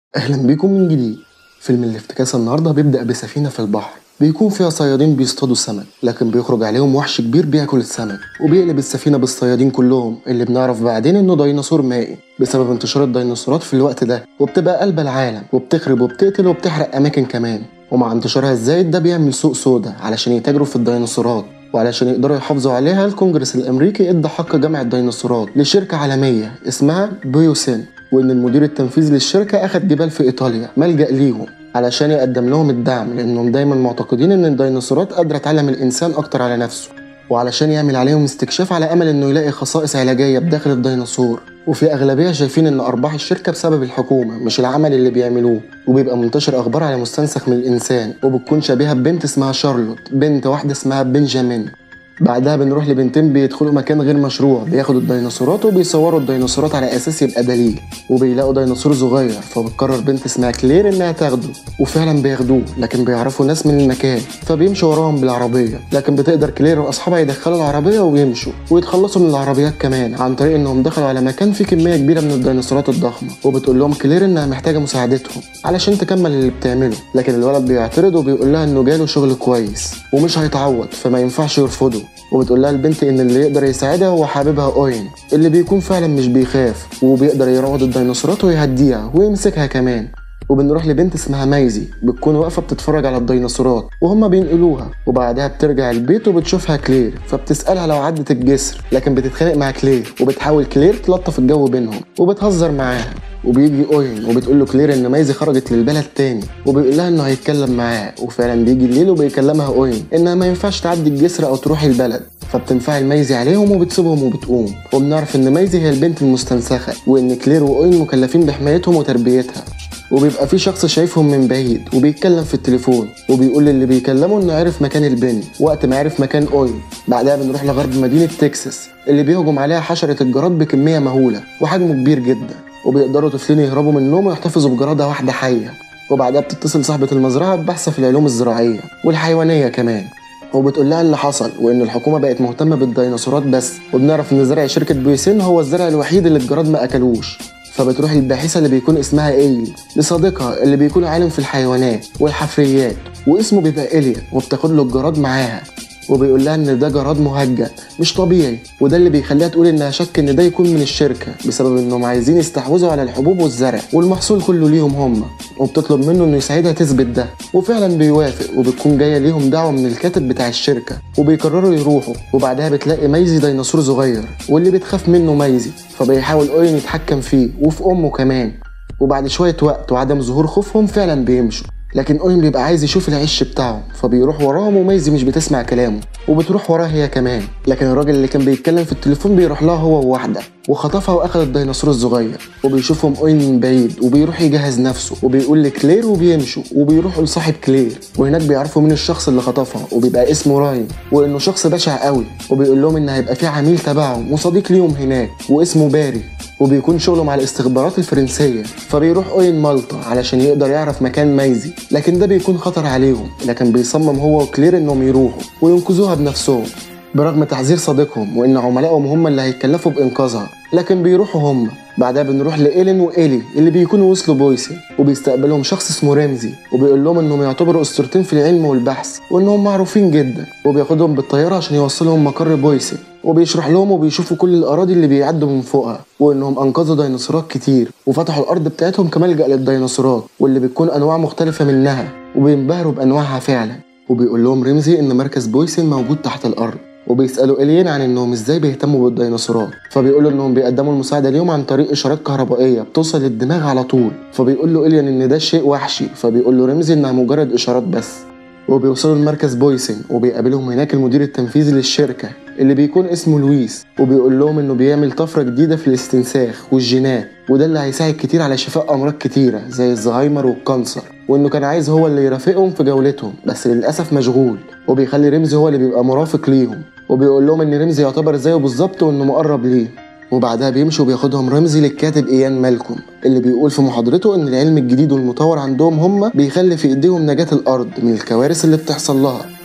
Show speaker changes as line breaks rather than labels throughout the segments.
أهلا بيكم من جديد فيلم الافتكاسة النهاردة بيبدأ بسفينة في البحر بيكون فيها صيادين بيصطادوا السمك لكن بيخرج عليهم وحش كبير بياكل السمك وبيقلب السفينة بالصيادين كلهم اللي بنعرف بعدين انه ديناصور مائي بسبب انتشار الديناصورات في الوقت ده وبتبقى قلب العالم وبتخرب وبتقتل وبتحرق أماكن كمان ومع انتشارها الزايد ده بيعمل سوق سودا علشان يتاجروا في الديناصورات وعلشان يقدروا يحافظوا عليها الكونجرس الامريكي ادى حق جمع الديناصورات لشركه عالميه اسمها بيوسين وان المدير التنفيذي للشركه اخد جبال في ايطاليا ملجا ليهم علشان يقدم لهم الدعم لانهم دايما معتقدين ان الديناصورات قادره تعلم الانسان اكتر على نفسه وعلشان يعمل عليهم استكشاف على امل انه يلاقي خصائص علاجيه بداخل الديناصور وفي اغلبيه شايفين ان ارباح الشركه بسبب الحكومه مش العمل اللي بيعملوه وبيبقى منتشر اخبار على مستنسخ من الانسان وبتكون شبيهه ببنت اسمها شارلوت بنت واحده اسمها بنجامين بعدها بنروح لبنتين بيدخلوا مكان غير مشروع بياخدوا الديناصورات وبيصوروا الديناصورات على اساس يبقى دليل وبيلاقوا ديناصور صغير فبتقرر بنت اسمها كلير انها تاخده وفعلا بياخدوه لكن بيعرفوا ناس من المكان فبيمشوا وراهم بالعربيه لكن بتقدر كلير واصحابها يدخلوا العربيه ويمشوا ويتخلصوا من العربيات كمان عن طريق انهم دخلوا على مكان فيه كميه كبيره من الديناصورات الضخمه وبتقول لهم كلير انها محتاجه مساعدتهم علشان تكمل اللي بتعمله لكن الولد بيعترض وبيقول لها انه جاله شغل كويس ومش هيتعوض فما ينفعش يرفضه وبتقول لها البنت ان اللي يقدر يساعدها هو حبيبها اوين اللي بيكون فعلا مش بيخاف وبيقدر يروض الديناصورات ويهديها ويمسكها كمان وبنروح لبنت اسمها مايزي بتكون واقفه بتتفرج على الديناصورات وهما بينقلوها وبعدها بترجع البيت وبتشوفها كلير فبتسالها لو عدت الجسر لكن بتتخانق مع كلير وبتحاول كلير تلطف الجو بينهم وبتهزر معاها وبيجي اوين وبتقول له كلير ان مايزي خرجت للبلد تاني وبيقول لها انه هيتكلم معاه وفعلا بيجي الليل وبيكلمها اوين انها ما ينفعش تعدي الجسر او تروح البلد فبتنفعل مايزي عليهم وبتسيبهم وبتقوم وبنعرف ان مايزي هي البنت المستنسخه وان كلير واوين مكلفين بحمايتهم وتربيتها وبيبقى في شخص شايفهم من بعيد وبيتكلم في التليفون وبيقول للي بيكلمه انه عرف مكان البنت وقت ما عرف مكان اوين بعدها بنروح لغرب مدينه تكساس اللي بيهجم عليها حشره الجراد بكميه مهوله وحجمه كبير جدا وبيقدروا طفلين يهربوا منهم ويحتفظوا بجرادة واحدة حية وبعدها بتتصل صاحبة المزرعة ببحث في العلوم الزراعية والحيوانية كمان وبتقول لها اللي حصل وان الحكومه بقت مهتمه بالديناصورات بس وبنعرف ان زرع شركه بويسين هو الزرع الوحيد اللي الجراد ما اكلوش فبتروح الباحثه اللي بيكون اسمها ايلي لصديقها اللي بيكون عالم في الحيوانات والحفريات واسمه بيبقى إيليا وبتاخد له الجراد معاها وبيقول لها ان ده جراد مهجن مش طبيعي وده اللي بيخليها تقول انها شك ان ده يكون من الشركه بسبب انهم عايزين يستحوذوا على الحبوب والزرع والمحصول كله ليهم هم وبتطلب منه انه يساعدها تثبت ده وفعلا بيوافق وبتكون جايه ليهم دعوه من الكاتب بتاع الشركه وبيقرروا يروحوا وبعدها بتلاقي مايزي ديناصور صغير واللي بتخاف منه مايزي فبيحاول اوين يتحكم فيه وفي امه كمان وبعد شويه وقت وعدم ظهور خوفهم فعلا بيمشوا لكن اوين بيبقى عايز يشوف العش بتاعهم فبيروح وراهم ومايزي مش بتسمع كلامه وبتروح وراه هي كمان لكن الراجل اللي كان بيتكلم في التليفون بيروح لها هو وواحده وخطفها واخد الديناصور الصغير وبيشوفهم اوين من بعيد وبيروح يجهز نفسه وبيقول لكلير وبيمشوا وبيروحوا لصاحب كلير وهناك بيعرفوا مين الشخص اللي خطفها وبيبقى اسمه راين وانه شخص بشع قوي وبيقول لهم ان هيبقى في عميل تبعهم وصديق ليهم هناك واسمه باري وبيكون شغله مع الاستخبارات الفرنسية فبيروح أوين مالطا علشان يقدر يعرف مكان مايزي لكن ده بيكون خطر عليهم لكن بيصمم هو وكلير انهم يروحوا وينقذوها بنفسهم برغم تحذير صديقهم وان عملائهم هم اللي هيتكلفوا بانقاذها لكن بيروحوا هم بعدها بنروح لإيلين وإيلي اللي بيكونوا وصلوا بويسن وبيستقبلهم شخص اسمه رمزي وبيقول لهم انهم يعتبروا اسطورتين في العلم والبحث وانهم معروفين جدا وبياخدهم بالطياره عشان يوصلهم مقر بويسن وبيشرح لهم وبيشوفوا كل الاراضي اللي بيعدوا من فوقها وانهم انقذوا ديناصورات كتير وفتحوا الارض بتاعتهم كملجا للديناصورات واللي بتكون انواع مختلفه منها وبينبهروا بانواعها فعلا وبيقول لهم رمزي ان مركز بويسن موجود تحت الارض وبيسالوا الين عن انهم ازاي بيهتموا بالديناصورات فبيقولوا انهم بيقدموا المساعده ليهم عن طريق اشارات كهربائيه بتوصل للدماغ على طول فبيقول له الين ان ده شيء وحشي فبيقول له رمزي انها مجرد اشارات بس وبيوصلوا لمركز بويسن وبيقابلهم هناك المدير التنفيذي للشركه اللي بيكون اسمه لويس وبيقول لهم انه بيعمل طفره جديده في الاستنساخ والجينات وده اللي هيساعد كتير على شفاء امراض كتيره زي الزهايمر والكانسر وانه كان عايز هو اللي يرافقهم في جولتهم بس للاسف مشغول وبيخلي رمزي هو اللي بيبقى مرافق ليهم وبيقول لهم ان رمزي يعتبر زيه بالظبط وانه مقرب ليه وبعدها بيمشي وبياخدهم رمزي للكاتب ايان مالكوم اللي بيقول في محاضرته ان العلم الجديد والمطور عندهم هم بيخلي في ايديهم نجاة الارض من الكوارث اللي بتحصل لها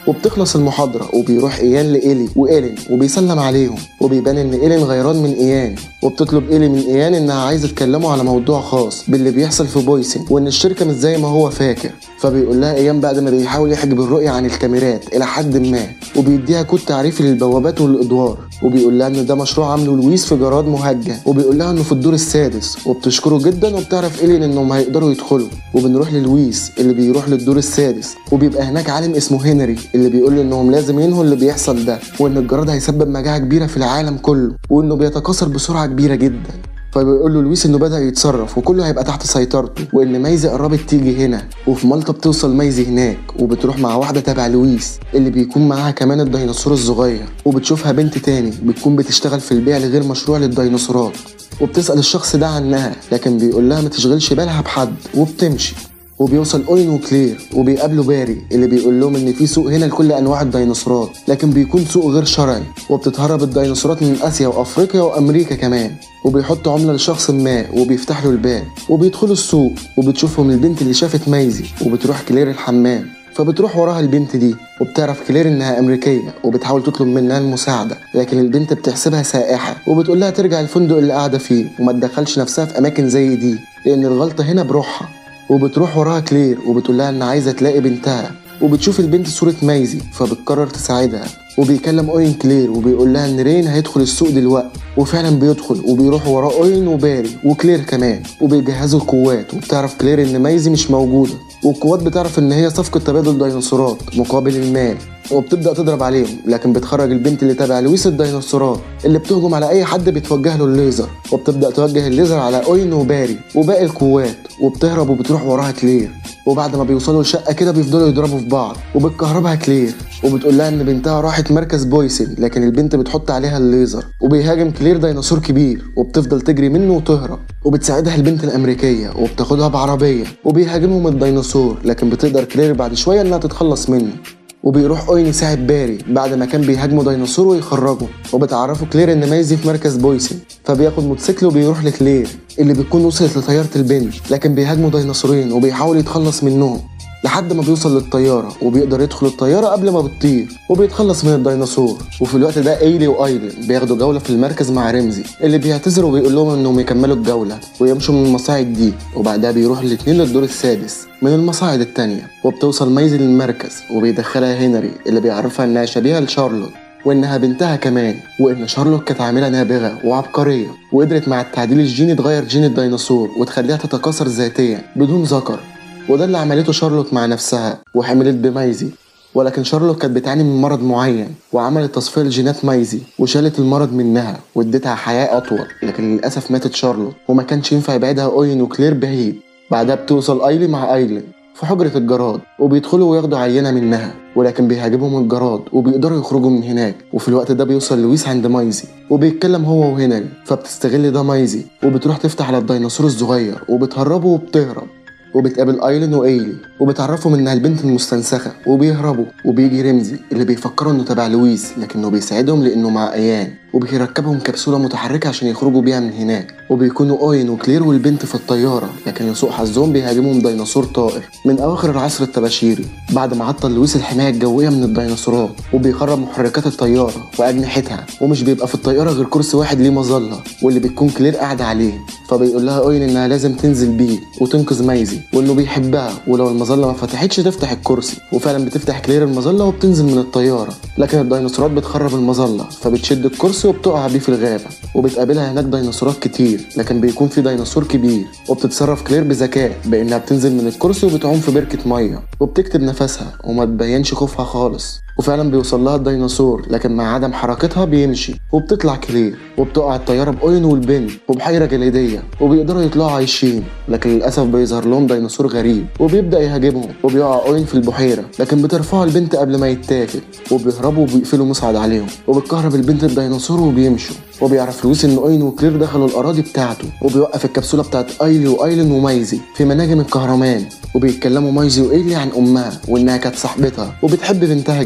وبتخلص المحاضرة وبيروح إيان لإيلي وإيلين وبيسلم عليهم وبيبان إن إيلين غيران من إيان وبتطلب إيلي من إيان إنها عايزة تكلموا على موضوع خاص باللي بيحصل في بويسن وإن الشركة مش زي ما هو فاكر فبيقول لها إيان بعد ما بيحاول يحجب الرؤية عن الكاميرات إلى حد ما وبيديها كود تعريفي للبوابات والأدوار وبيقول لها إن ده مشروع عامله لويس في جراد مهجة وبيقول لها إنه في الدور السادس وبتشكره جدا وبتعرف إيلين إنهم هيقدروا يدخلوا وبنروح للويس اللي بيروح للدور السادس وبيبقى هناك عالم اسمه هنري اللي بيقول له إنهم لازم ينهوا اللي بيحصل ده وإن الجراد هيسبب مجاعة كبيرة في العالم كله وإنه بيتكاثر بسرعة كبيرة جدا فبيقول له لويس انه بدا يتصرف وكله هيبقى تحت سيطرته وان مايزي قربت تيجي هنا وفي مالطا بتوصل مايزي هناك وبتروح مع واحده تابع لويس اللي بيكون معاها كمان الديناصور الصغير وبتشوفها بنت تاني بتكون بتشتغل في البيع لغير مشروع للديناصورات وبتسال الشخص ده عنها لكن بيقول لها ما تشغلش بالها بحد وبتمشي وبيوصل اوين وكلير وبيقابلوا باري اللي بيقول لهم ان في سوق هنا لكل انواع الديناصورات لكن بيكون سوق غير شرعي وبتتهرب الديناصورات من اسيا وافريقيا وامريكا كمان وبيحط عملة لشخص ما وبيفتح له الباب وبيدخلوا السوق وبتشوفهم البنت اللي شافت مايزي وبتروح كلير الحمام فبتروح وراها البنت دي وبتعرف كلير انها امريكيه وبتحاول تطلب منها المساعده لكن البنت بتحسبها سائحه وبتقول لها ترجع الفندق اللي قاعده فيه وما تدخلش نفسها في اماكن زي دي لان الغلطه هنا بروحها وبتروح وراها كلير وبتقول لها ان عايزه تلاقي بنتها وبتشوف البنت صورة مايزي فبتقرر تساعدها وبيكلم اوين كلير وبيقول لها ان رين هيدخل السوق دلوقتي وفعلا بيدخل وبيروح وراه اوين وباري وكلير كمان وبيجهزوا القوات وبتعرف كلير ان مايزي مش موجوده والقوات بتعرف ان هي صفقه تبادل ديناصورات مقابل المال وبتبدا تضرب عليهم لكن بتخرج البنت اللي تابع لويس الديناصورات اللي بتهجم على اي حد بيتوجه له الليزر وبتبدا توجه الليزر على اوين وباري وباقي القوات وبتهرب وبتروح وراها كلير وبعد ما بيوصلوا الشقه كده بيفضلوا يضربوا في بعض وبتكهربها كلير وبتقول لها ان بنتها راحت مركز بويسن لكن البنت بتحط عليها الليزر وبيهاجم كلير ديناصور كبير وبتفضل تجري منه وتهرب وبتساعدها البنت الامريكيه وبتاخدها بعربيه وبيهاجمهم الديناصور لكن بتقدر كلير بعد شويه انها تتخلص منه وبيروح اوين يساعد باري بعد ما كان بيهاجموا ديناصور ويخرجوا وبتعرفوا كلير ان مايزي في مركز بويسن فبياخد موتوسيكل وبيروح لكلير اللي بتكون وصلت لطياره البنت لكن بيهاجموا ديناصورين وبيحاول يتخلص منهم لحد ما بيوصل للطيارة وبيقدر يدخل الطيارة قبل ما بتطير وبيتخلص من الديناصور وفي الوقت ده ايلي وايلين بياخدوا جولة في المركز مع رمزي اللي بيعتذر وبيقول لهم انهم يكملوا الجولة ويمشوا من المصاعد دي وبعدها بيروح الاتنين للدور السادس من المصاعد التانية وبتوصل مايزي للمركز وبيدخلها هنري اللي بيعرفها انها شبيهة لشارلوت وانها بنتها كمان وان شارلوت كانت عامله نابغه وعبقريه وقدرت مع التعديل الجيني تغير جين الديناصور وتخليها تتكاثر ذاتيا بدون ذكر وده اللي عملته شارلوت مع نفسها وحملت بمايزي ولكن شارلوت كانت بتعاني من مرض معين وعملت تصفية لجينات مايزي وشالت المرض منها واديتها حياة أطول لكن للأسف ماتت شارلوت وما كانش ينفع يبعدها أوين وكلير بعيد بعدها بتوصل أيلي مع أيلين في حجرة الجراد وبيدخلوا وياخدوا عينة منها ولكن بيهاجمهم الجراد وبيقدروا يخرجوا من هناك وفي الوقت ده بيوصل لويس عند مايزي وبيتكلم هو وهنري فبتستغل ده مايزي وبتروح تفتح على الديناصور الصغير وبتهربه وبتهرب وبتقابل ايلين وايلي وبتعرفهم انها البنت المستنسخه وبيهربوا وبيجي رمزي اللي بيفكروا انه تبع لويس لكنه بيساعدهم لانه مع ايان وبيركبهم كبسوله متحركه عشان يخرجوا بيها من هناك وبيكونوا اوين وكلير والبنت في الطياره لكن لسوء حظهم بيهاجمهم ديناصور طائر من اواخر العصر الطباشيري بعد ما عطل لويس الحمايه الجويه من الديناصورات وبيخرب محركات الطياره واجنحتها ومش بيبقى في الطياره غير كرسي واحد ليه مظله واللي بتكون كلير قاعده عليه فبيقول لها اوين انها لازم تنزل بيه وتنقذ مايزي وانه بيحبها ولو المظله ما فتحتش تفتح الكرسي وفعلا بتفتح كلير المظله وبتنزل من الطياره لكن الديناصورات بتخرب المظله فبتشد الكرسي وبتقع بيه في الغابه وبتقابلها هناك ديناصورات كتير لكن بيكون في ديناصور كبير وبتتصرف كلير بذكاء بانها بتنزل من الكرسي وبتعوم في بركه ميه وبتكتب نفسها وما تبينش خوفها خالص وفعلا بيوصل لها الديناصور لكن مع عدم حركتها بيمشي وبتطلع كلير وبتقع الطياره باوين والبن وبحيره جليديه وبيقدروا يطلعوا عايشين لكن للاسف بيظهر لهم ديناصور غريب وبيبدا يهاجمهم وبيقع اوين في البحيره لكن بترفعه البنت قبل ما يتاكل وبيهربوا وبيقفلوا مصعد عليهم وبتكهرب البنت الديناصور وبيمشوا وبيعرف لويس ان اوين وكلير دخلوا الاراضي بتاعته وبيوقف الكبسوله بتاعت ايلي وايلين ومايزي في مناجم الكهرمان وبيتكلموا مايزي وايلي عن امها وانها كانت صاحبتها وبتحب بنتها جدا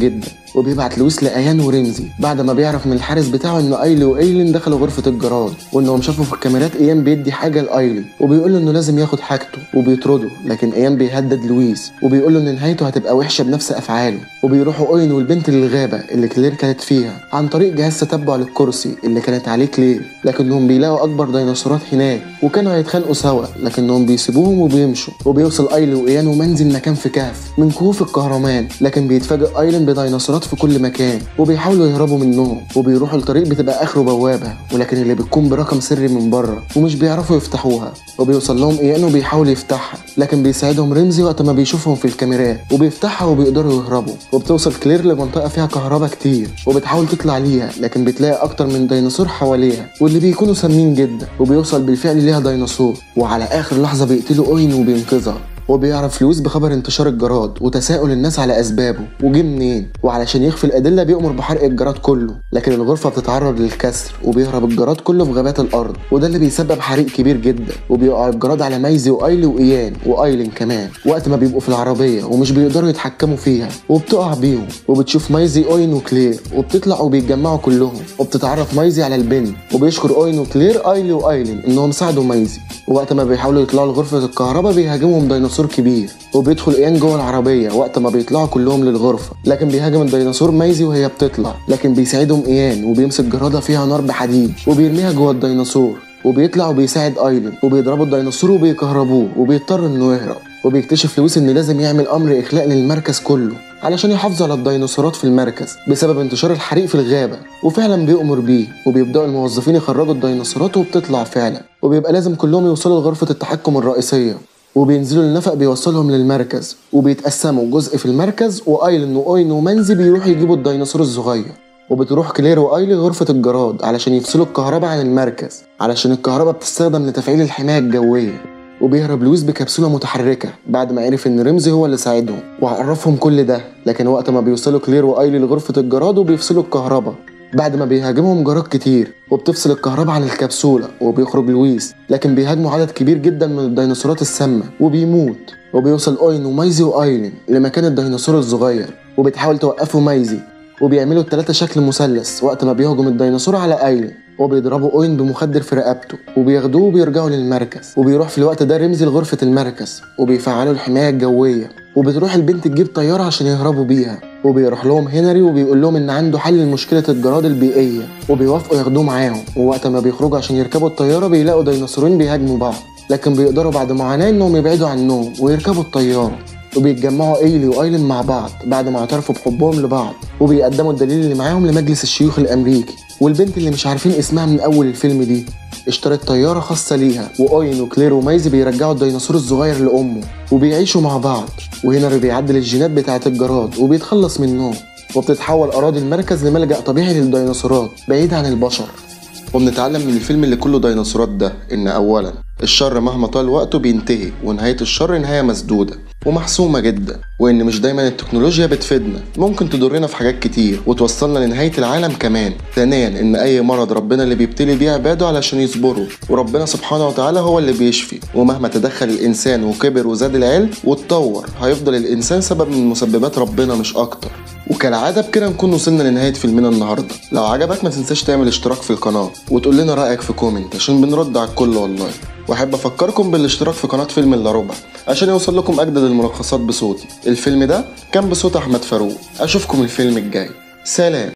وبيبعت لويس لايان ورمزي بعد ما بيعرف من الحارس بتاعه ان ايلي وايلين دخلوا غرفه الجراد وانهم شافوا في الكاميرات ايان بيدي حاجه لايلي وبيقول له انه لازم ياخد حاجته وبيطرده لكن ايان بيهدد لويس وبيقول له ان نهايته هتبقى وحشه بنفس افعاله وبيروحوا اوين والبنت للغابه اللي كلير كانت فيها عن طريق جهاز تتبع للكرسي اللي كانت عليه كلير لكنهم بيلاقوا اكبر ديناصورات هناك وكانوا هيتخانقوا سوا لكنهم بيسيبوهم وبيمشوا وبيوصل ايلي وايان ومنزل مكان في كهف من كهوف الكهرمان لكن بيتفاجئ ايلين بديناصورات في كل مكان وبيحاولوا يهربوا منهم وبيروحوا لطريق بتبقى اخره بوابه ولكن اللي بتكون برقم سري من بره ومش بيعرفوا يفتحوها وبيوصل لهم ايان وبيحاول يفتحها لكن بيساعدهم رمزي وقت ما بيشوفهم في الكاميرات وبيفتحها وبيقدروا يهربوا وبتوصل كلير لمنطقه فيها كهرباء كتير وبتحاول تطلع ليها لكن بتلاقي اكتر من ديناصور حواليها واللي بيكونوا سامين جدا وبيوصل بالفعل ليها ديناصور وعلى اخر لحظه بيقتلوا اوين وبينقذها وبيعرف لويس بخبر انتشار الجراد وتساؤل الناس على اسبابه وجه منين وعلشان يخفي الادله بيأمر بحرق الجراد كله لكن الغرفه بتتعرض للكسر وبيهرب الجراد كله في غابات الارض وده اللي بيسبب حريق كبير جدا وبيقع الجراد على مايزي وايلي وايان وايلين كمان وقت ما بيبقوا في العربيه ومش بيقدروا يتحكموا فيها وبتقع بيهم وبتشوف مايزي اوين وكلير وبتطلع وبيتجمعوا كلهم وبتتعرف مايزي على البنت وبيشكر اوين وكلير ايلي وايلين انهم ساعدوا مايزي ووقت ما بيحاولوا يطلعوا لغرفه الكهرباء بيهاجمهم ديناصور كبير وبيدخل ايان جوه العربيه وقت ما بيطلعوا كلهم للغرفه لكن بيهاجم الديناصور مايزي وهي بتطلع لكن بيساعدهم ايان وبيمسك جراده فيها نار بحديد وبيرميها جوه الديناصور وبيطلع وبيساعد ايلين وبيضربوا الديناصور وبيكهربوه وبيضطر انه يهرب وبيكتشف لويس ان لازم يعمل امر اخلاء للمركز كله علشان يحافظوا على الديناصورات في المركز بسبب انتشار الحريق في الغابة وفعلا بيأمر بيه وبيبدأوا الموظفين يخرجوا الديناصورات وبتطلع فعلا وبيبقى لازم كلهم يوصلوا لغرفة التحكم الرئيسية وبينزلوا النفق بيوصلهم للمركز وبيتقسموا جزء في المركز وايلن واوين ومنزي بيروحوا يجيبوا الديناصور الصغير وبتروح كلير وايلي غرفة الجراد علشان يفصلوا الكهرباء عن المركز علشان الكهرباء بتستخدم لتفعيل الحماية الجوية وبيهرب لويس بكبسولة متحركة بعد ما عرف إن رمزي هو اللي ساعدهم وعرفهم كل ده لكن وقت ما بيوصلوا كلير وآيلي لغرفة الجراد وبيفصلوا الكهرباء بعد ما بيهاجمهم جراد كتير وبتفصل الكهرباء عن الكبسولة وبيخرج لويس لكن بيهاجموا عدد كبير جدا من الديناصورات السامة وبيموت وبيوصل أوين ومايزي وآيلين لمكان الديناصور الصغير وبتحاول توقفوا مايزي وبيعملوا التلاتة شكل مثلث وقت ما بيهجم الديناصور على آيلين وبيضربوا اوين بمخدر في رقبته وبياخدوه وبيرجعوا للمركز وبيروح في الوقت ده رمزي لغرفة المركز وبيفعلوا الحماية الجوية وبتروح البنت تجيب طيارة عشان يهربوا بيها وبيروح لهم هنري وبيقول لهم ان عنده حل لمشكلة الجراد البيئية وبيوافقوا ياخدوه معاهم ووقت ما بيخرجوا عشان يركبوا الطيارة بيلاقوا ديناصورين بيهاجموا بعض لكن بيقدروا بعد معاناة انهم يبعدوا عنهم ويركبوا الطيارة وبيتجمعوا ايلي وايلين مع بعض بعد ما اعترفوا بحبهم لبعض وبيقدموا الدليل اللي معاهم لمجلس الشيوخ الامريكي والبنت اللي مش عارفين اسمها من اول الفيلم دي اشترت طيارة خاصة ليها وأوين وكلير ومايزي بيرجعوا الديناصور الصغير لأمه وبيعيشوا مع بعض وهنري بيعدل الجينات بتاعة الجراد وبيتخلص منهم وبتتحول أراضي المركز لملجأ طبيعي للديناصورات بعيد عن البشر وبنتعلم من الفيلم اللي كله ديناصورات ده إن أولا الشر مهما طال وقته بينتهي ونهاية الشر نهاية مسدودة ومحسومة جدا وإن مش دايما التكنولوجيا بتفيدنا ممكن تضرنا في حاجات كتير وتوصلنا لنهاية العالم كمان ثانيا إن أي مرض ربنا اللي بيبتلي بيه عباده علشان يصبروا وربنا سبحانه وتعالى هو اللي بيشفي ومهما تدخل الإنسان وكبر وزاد العلم واتطور هيفضل الإنسان سبب من مسببات ربنا مش أكتر وكالعادة بكده نكون وصلنا لنهاية فيلمنا النهاردة لو عجبك ما تنساش تعمل اشتراك في القناة وتقول لنا رأيك في كومنت عشان بنرد على الكل والله واحب افكركم بالاشتراك في قناه فيلم الا ربع عشان يوصل لكم اجدد الملخصات بصوتي الفيلم ده كان بصوت احمد فاروق اشوفكم الفيلم الجاي سلام